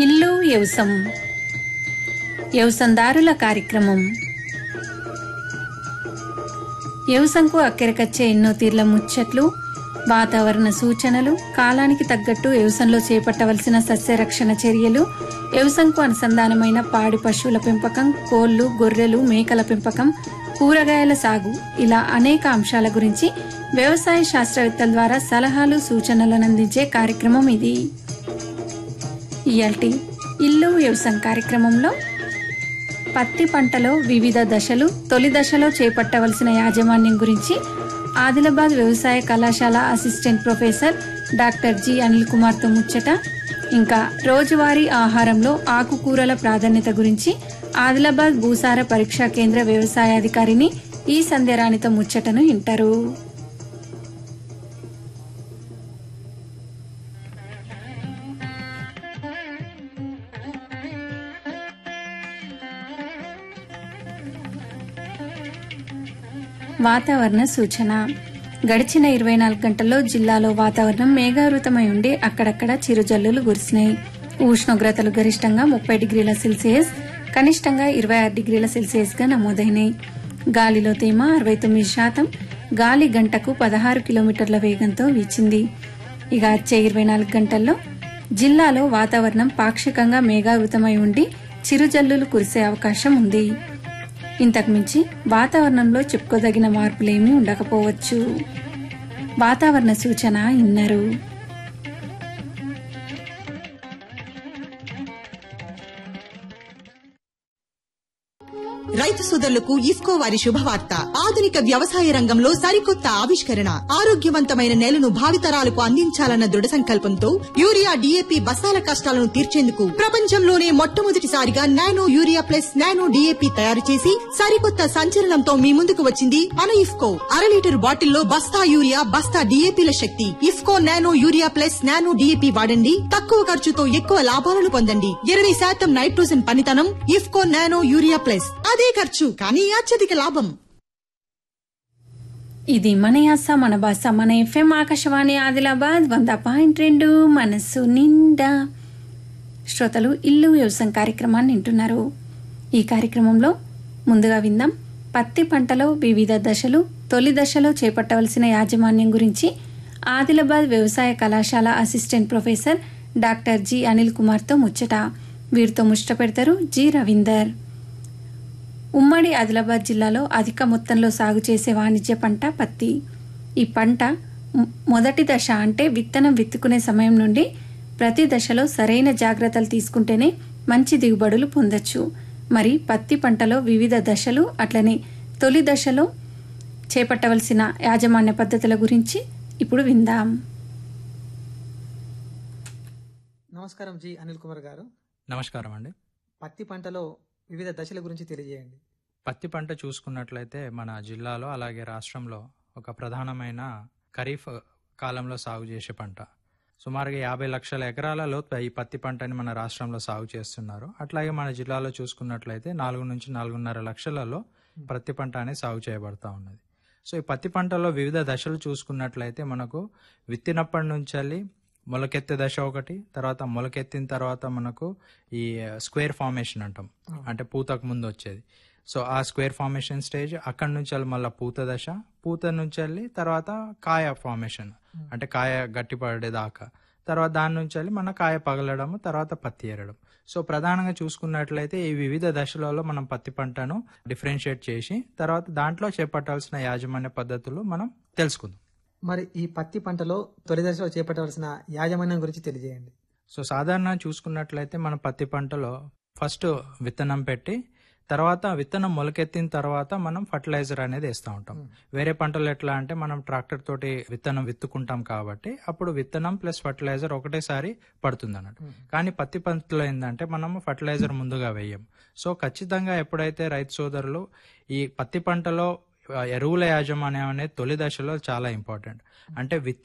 ఇల్లు వ్యవసం వ్యవసందారుల కార్యక్రమం వ్యవసంకు అక్కెరకచ్చే ఎన్నో తీర్ల ముచ్చట్లు వాతావరణ సూచనలు కాలానికి తగ్గట్టు వ్యవసంలో చేపట్టవలసిన సస్యరక్షణ చర్యలు వ్యవసంకు అనుసంధానమైన పాడి పశువుల పెంపకం కోళ్లు గొర్రెలు మేకల పెంపకం కూరగాయల సాగు ఇలా అనేక అంశాల గురించి వ్యవసాయ శాస్త్రవేత్తల ద్వారా సలహాలు సూచనలను అందించే కార్యక్రమం ఇది ఇయాల్టి ఇల్లు వ్యవసాయం కార్యక్రమంలో పత్తి పంటలో వివిధ దశలు తొలి దశలో చేపట్టవలసిన యాజమాన్యం గురించి ఆదిలాబాద్ వ్యవసాయ కళాశాల assistant professor doctor G Anil కుమార్తో ముచ్చట ఇంకా రోజువారీ ఆహారంలో ఆకుకూరల ప్రాధాన్యత గురించి ఆదిలాబాద్ భూసార పరీక్షా కేంద్ర వ్యవసాయాధికారిని ఈ సంధ్యరాణితో ముచ్చటను వింటారు వాతావరణ సూచన గడిచిన ఇరవై నాలుగు గంటల్లో జిల్లాలో వాతావరణం మేఘావృతమై ఉండి అక్కడక్కడ చిరుజల్లులు కురిసినాయి ఉష్ణోగ్రతలు గరిష్టంగా ముప్పై డిగ్రీల సెల్సియస్ కనిష్టంగా ఇరవై ఆరు డిగ్రీల సెల్సియస్ గా నమోదైనాయి గాలిలో తేమ అరవై తొమ్మిది శాతం గాలి గంటకు పదహారు కిలోమీటర్ల వేగంతో వీచింది ఇక వచ్చే ఇరవై నాలుగు గంటల్లో జిల్లాలో వాతావరణం పాక్షికంగా మేఘావృతమై ఉండి చిరుజల్లులు కురిసే అవకాశం ఉంది ఇంతకు మించి వాతావరణంలో చెప్పుకోదగిన మార్పులేమీ ఉండకపోవచ్చు వాతావరణ సూచన ఇన్నారు రైతు సోదరులకు ఇఫ్కో వారి శుభవార్త ఆధునిక వ్యవసాయ రంగంలో సరికొత్త ఆవిష్కరణ ఆరోగ్యవంతమైన నేలను భావితరాలకు అందించాలన్న దృఢ సంకల్పంతో యూరియా డీఏపీ బస్తాల కష్టాలను తీర్చేందుకు ప్రపంచంలోనే మొట్టమొదటిసారిగా nano urea plus nano DAP తయారు చేసి సరికొత్త సంచలనంతో మీ ముందుకు వచ్చింది మన ఇఫ్కో అర లీటర్ బాటిల్లో బస్తా యూరియా బస్తా డీఏపీల శక్తి IFFCO nano urea plus nano DAP వాడండి తక్కువ ఖర్చుతో ఎక్కువ లాభాలను పొందండి ఇరవై శాతం నైట్రోజన్ పనితనం ఇఫ్కో నానో యూరియా ప్లస్ అదే ఖర్చు కానీ అత్యధిక లాభం ఇది మన యాస మన భాష మన ఎఫ్ఎం ఆకాశవాణి ఆదిలాబాద్ వంద పాయింట్ రెండు మనస్సు నిండా శ్రోతలు ఇల్లు వ్యవసాయం కార్యక్రమాన్ని వింటున్నారు ఈ కార్యక్రమంలో ముందుగా విందాం పత్తి పంటలో వివిధ దశలు తొలి దశలో చేపట్టవలసిన యాజమాన్యం గురించి ఆదిలాబాద్ వ్యవసాయ కళాశాల assistant professor doctor G Anil కుమార్తో ముచ్చట వీరితో ముచ్చట పెడతారు జి రవీందర్ ఉమ్మడి ఆదిలాబాద్ జిల్లాలో అధిక మొత్తంలో సాగు చేసే వాణిజ్య పంట పత్తి ఈ పంట మొ- మొదటి దశ అంటే విత్తనం విత్తుకునే సమయం నుండి ప్రతి దశలో సరైన జాగ్రత్తలు తీసుకుంటేనే మంచి దిగుబడులు పొందొచ్చు మరి పత్తి పంటలో వివిధ దశలు అట్లనే తొలి దశలో చేపట్టవలసిన యాజమాన్య పద్ధతుల గురించి ఇప్పుడు విందాం నమస్కారం జి అనిల్ కుమార్ గారు నమస్కారం అండి పత్తి పంటలో వివిధ దశల గురించి తెలియజేయండి పత్తి పంట చూసుకున్నట్లయితే మన జిల్లాలో అలాగే రాష్ట్రంలో ఒక ప్రధానమైన ఖరీఫ్ కాలంలో సాగు చేసే పంట సుమారుగా యాభై లక్షల ఎకరాలలో ఈ పత్తి పంటని మన రాష్ట్రంలో సాగు చేస్తున్నారు అట్లాగే మన జిల్లాలో చూసుకున్నట్లయితే నాలుగు నుంచి నాలుగున్నర లక్షలలో పత్తి పంట అనేది సాగు చేయబడతా ఉన్నది సో ఈ పత్తి పంటలో వివిధ దశలు చూసుకున్నట్లయితే మనకు విత్తినప్పటి నుంచి మొలకెత్తే దశ ఒకటి తర్వాత మొలకెత్తిన తర్వాత మనకు ఈ స్క్వేర్ ఫార్మేషన్ అంటాం అంటే పూతకు ముందు వచ్చేది సో ఆ స్క్వేర్ ఫార్మేషన్ స్టేజ్ అక్కడి నుంచి వెళ్ళి మళ్ళీ పూత దశ పూత నుంచి వెళ్ళి తర్వాత కాయ ఫార్మేషన్ అంటే కాయ గట్టిపడేదాకా తర్వాత దాని నుంచి వెళ్ళి మన కాయ పగలడము తర్వాత పత్తి ఏరడం సో ప్రధానంగా చూసుకున్నట్లయితే ఈ వివిధ దశలలో మనం పత్తి పంటను డిఫరెన్షియేట్ చేసి తర్వాత దాంట్లో చేపట్టాల్సిన యాజమాన్య పద్ధతులు మనం తెలుసుకుందాం మరి ఈ పత్తి పంటలో తొలి దశలో చేపట్టవలసిన యాజమాన్యం గురించి తెలియజేయండి సో సాధారణంగా చూసుకున్నట్లయితే మన పత్తి పంటలో ఫస్ట్ విత్తనం పెట్టి తర్వాత విత్తనం మొలకెత్తిన తర్వాత మనం ఫర్టిలైజర్ అనేది వేస్తూ ఉంటాం వేరే పంటలు ఎట్లా అంటే మనం ట్రాక్టర్ తోటి విత్తనం విత్తుకుంటాం కాబట్టి అప్పుడు విత్తనం ప్లస్ ఫర్టిలైజర్ ఒకటేసారి పడుతుంది అన్నట్టు కానీ పత్తి పంటలో ఏంటంటే మనం ఫర్టిలైజర్ ముందుగా వేయం సో ఖచ్చితంగా ఎప్పుడైతే రైతు సోదరులు ఈ పత్తి పంటలో ఆ, ఎరువుల యాజమాన్యం అనేది తొలి దశలో చాలా ఇంపార్టెంట్ అంటే విత్తి